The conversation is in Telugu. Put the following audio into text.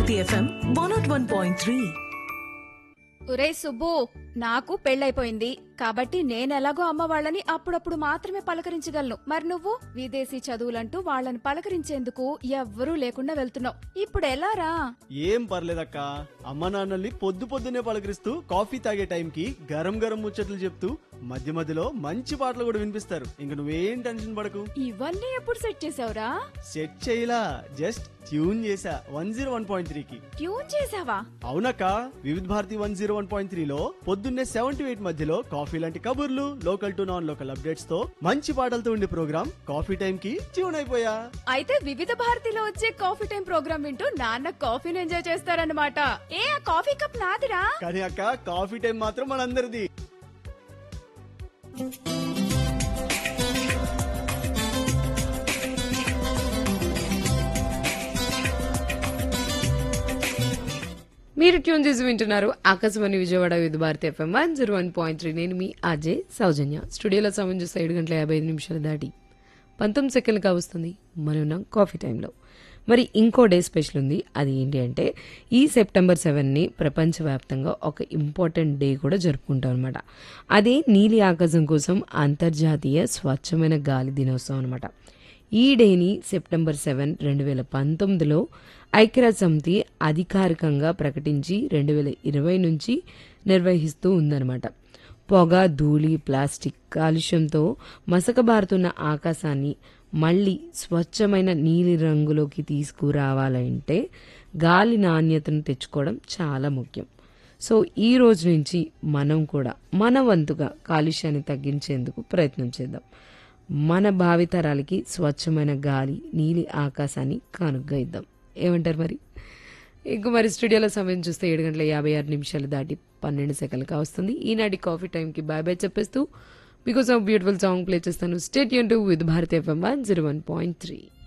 Bharati FM one nought one point three ఒరే సుబ్బు నాకు పెళ్ళైపోయింది కాబట్టి నేనెలాగో అమ్మ వాళ్ళని అప్పుడప్పుడు మాత్రమే పలకరించగలను మరి నువ్వు విదేశీ చదువులంటూ వాళ్ళని పలకరించేందుకు ఎవ్వరూ లేకుండా వెళ్తున్నావు ఇప్పుడు ఎలారా ఏం పర్లేదక్క అమ్మ నాన్నల్ని పొద్దు పొద్దునే పలకరిస్తూ కాఫీ తాగే టైంకి గరం గరం ముచ్చట్లు చెప్తూ మధ్య మధ్యలో మంచి పాటలు కూడా వినిపిస్తారు ఇంక నువ్వేం టెన్షన్ పడకు ఇవన్నీ ఎప్పుడు సెట్ చేసావురా సెట్ చేయలా జస్ట్ ట్యూన్ చేసా వన్ జీరో వన్ పాయింట్ త్రీకి ట్యూన్ చేసావా అవునక్క Vividh Bharati one zero one point త్రీలో పొద్దున్నే సెవెన్ టు ఎయిట్ మధ్యలో కాఫీ లాంటి కబుర్లు local to non local updates తో మంచి పాటలతో ఉండే ప్రోగ్రామ్ కాఫీ టైం కి ట్యూన్ అయిపోయా అయితే వివిధ భారతిలో వచ్చే కాఫీ టైం ప్రోగ్రామ్ వింటూ నాన్న కాఫీని ఎంజాయ్ చేస్తారన్నమాట ఏ ఆ కాఫీ కప్ నాదిరా కానీ అక్క కాఫీ టైం మాత్రం మనందరిది మీరు ట్యూన్ చేసి వింటున్నారు Akashvani Vijayawada Vividh Bharati FM one zero one point three నేను మీ అజయ్ సౌజన్య స్టూడియోలో సమయం చూస్తే ఏడు గంటల యాభై ఐదు నిమిషాలు దాటి పంతొమ్మిది సెకండ్లు కావస్తుంది మనం ఉన్నాం కాఫీ టైంలో మరి ఇంకో డే స్పెషల్ ఉంది అది ఏంటి అంటే ఈ సెప్టెంబర్ సెవెన్ని ప్రపంచవ్యాప్తంగా ఒక ఇంపార్టెంట్ డే కూడా జరుపుకుంటాం అనమాట అదే నీలి ఆకాశం కోసం అంతర్జాతీయ స్వచ్ఛమైన గాలి దినోత్సవం అనమాట ఈ డేని సెప్టెంబర్ సెవెన్ రెండు వేల పంతొమ్మిదిలో ఐక్యరాజ్య సమితి అధికారికంగా ప్రకటించి రెండు వేల ఇరవై నుంచి నిర్వహిస్తూ ఉందన్నమాట పొగ ధూళి ప్లాస్టిక్ కాలుష్యంతో మసకబారుతున్న ఆకాశాన్ని మళ్ళీ స్వచ్ఛమైన నీలి రంగులోకి తీసుకురావాలంటే గాలి నాణ్యతను తెచ్చుకోవడం చాలా ముఖ్యం సో ఈ రోజు నుంచి మనం కూడా మన వంతుగా కాలుష్యాన్ని తగ్గించేందుకు ప్రయత్నం చేద్దాం మన భావితరాలకి స్వచ్ఛమైన గాలి నీలి ఆకాశాన్ని కానుగ్గా ఇద్దాం ఏమంటారు మరి ఇంక మరి స్టూడియోలో సమయం చూస్తే ఏడు గంటల యాభై ఆరు నిమిషాలు దాటి పన్నెండు సెకండ్లుగా వస్తుంది ఈనాటి కాఫీ టైంకి బాయ్ బాయ్ చెప్పేస్తూ because of beautiful song play చేస్తాను stay tuned to with Bharat FM one zero one point three